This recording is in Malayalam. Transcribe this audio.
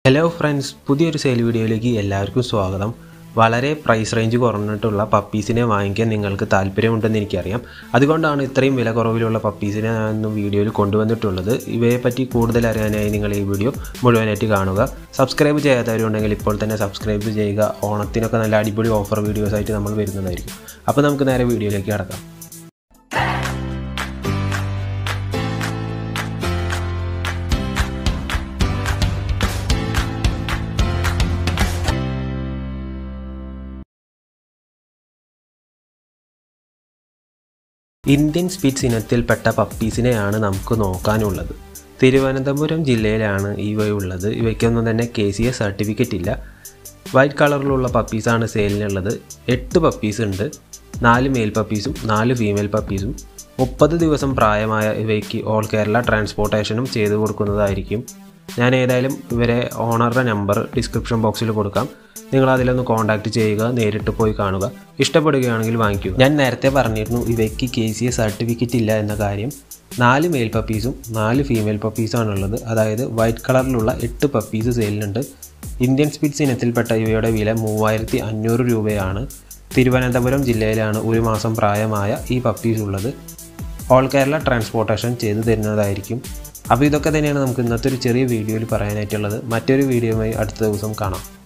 ഹലോ ഫ്രണ്ട്സ് പുതിയൊരു സെയിൽ വീഡിയോയിലേക്ക് എല്ലാവർക്കും സ്വാഗതം വളരെ പ്രൈസ് റേഞ്ച് കുറഞ്ഞിട്ടുള്ള പപ്പീസിനെ വാങ്ങിക്കാൻ നിങ്ങൾക്ക് താല്പര്യമുണ്ടെന്ന് എനിക്കറിയാം അതുകൊണ്ടാണ് ഇത്രയും വില കുറവിലുള്ള പപ്പീസിനെ ഞാൻ വീഡിയോയിൽ കൊണ്ടുവന്നിട്ടുള്ളത് ഇവയെ പറ്റി കൂടുതൽ അറിയാനായി നിങ്ങൾ ഈ വീഡിയോ മുഴുവനായിട്ട് കാണുക സബ്സ്ക്രൈബ് ചെയ്യാത്തവരുണ്ടെങ്കിൽ ഇപ്പോൾ തന്നെ സബ്സ്ക്രൈബ് ചെയ്യുക ഓണത്തിനൊക്കെ നല്ല അടിപൊളി ഓഫർ വീഡിയോസ് ആയിട്ട് നമ്മൾ വരുന്നതായിരിക്കും അപ്പോൾ നമുക്ക് നേരെ വീഡിയോയിലേക്ക് കടക്കാം ഇന്ത്യൻ സ്പിറ്റ്സ് ഇനത്തിൽപ്പെട്ട പപ്പീസിനെയാണ് നമുക്ക് നോക്കാനുള്ളത് തിരുവനന്തപുരം ജില്ലയിലാണ് ഇവയുള്ളത് ഇവയ്ക്കൊന്നും തന്നെ കെ സി എസ് സർട്ടിഫിക്കറ്റ് ഇല്ല വൈറ്റ് കളറിലുള്ള പപ്പീസാണ് സെയിലിനുള്ളത് എട്ട് പപ്പീസ് ഉണ്ട് നാല് മെയിൽ പപ്പീസും നാല് ഫീമെയിൽ പപ്പീസും മുപ്പത് ദിവസം പ്രായമായ ഇവയ്ക്ക് ഓൾ കേരള ട്രാൻസ്പോർട്ടേഷനും ചെയ്തു കൊടുക്കുന്നതായിരിക്കും ഞാൻ ഏതായാലും ഇവരെ ഓണറുടെ നമ്പർ ഡിസ്ക്രിപ്ഷൻ ബോക്സിൽ കൊടുക്കാം നിങ്ങൾ അതിലൊന്ന് കോൺടാക്റ്റ് ചെയ്യുക നേരിട്ട് പോയി കാണുക ഇഷ്ടപ്പെടുകയാണെങ്കിൽ വാങ്ങിക്കുക ഞാൻ നേരത്തെ പറഞ്ഞിരുന്നു ഇവയ്ക്ക് കെ സി എ സർട്ടിഫിക്കറ്റ് ഇല്ല എന്ന കാര്യം നാല് മെയിൽ പപ്പീസും നാല് ഫീമെയിൽ പപ്പീസാണുള്ളത് അതായത് വൈറ്റ് കളറിലുള്ള എട്ട് പപ്പീസ് സെയിലുണ്ട് ഇന്ത്യൻ സ്പിറ്റ്സ് ഇനത്തിൽപ്പെട്ട ഇവയുടെ വില മൂവായിരത്തി അഞ്ഞൂറ് രൂപയാണ് തിരുവനന്തപുരം ജില്ലയിലാണ് ഒരു മാസം പ്രായമായ ഈ പപ്പീസ് ഉള്ളത് ഓൾ കേരള ട്രാൻസ്പോർട്ടേഷൻ ചെയ്തു തരുന്നതായിരിക്കും അപ്പോൾ ഇതൊക്കെ തന്നെയാണ് നമുക്ക് ഇന്നത്തെ ഒരു ചെറിയ വീഡിയോയിൽ പറയാനായിട്ടുള്ളത് മറ്റൊരു വീഡിയോയുമായി അടുത്ത ദിവസം കാണാം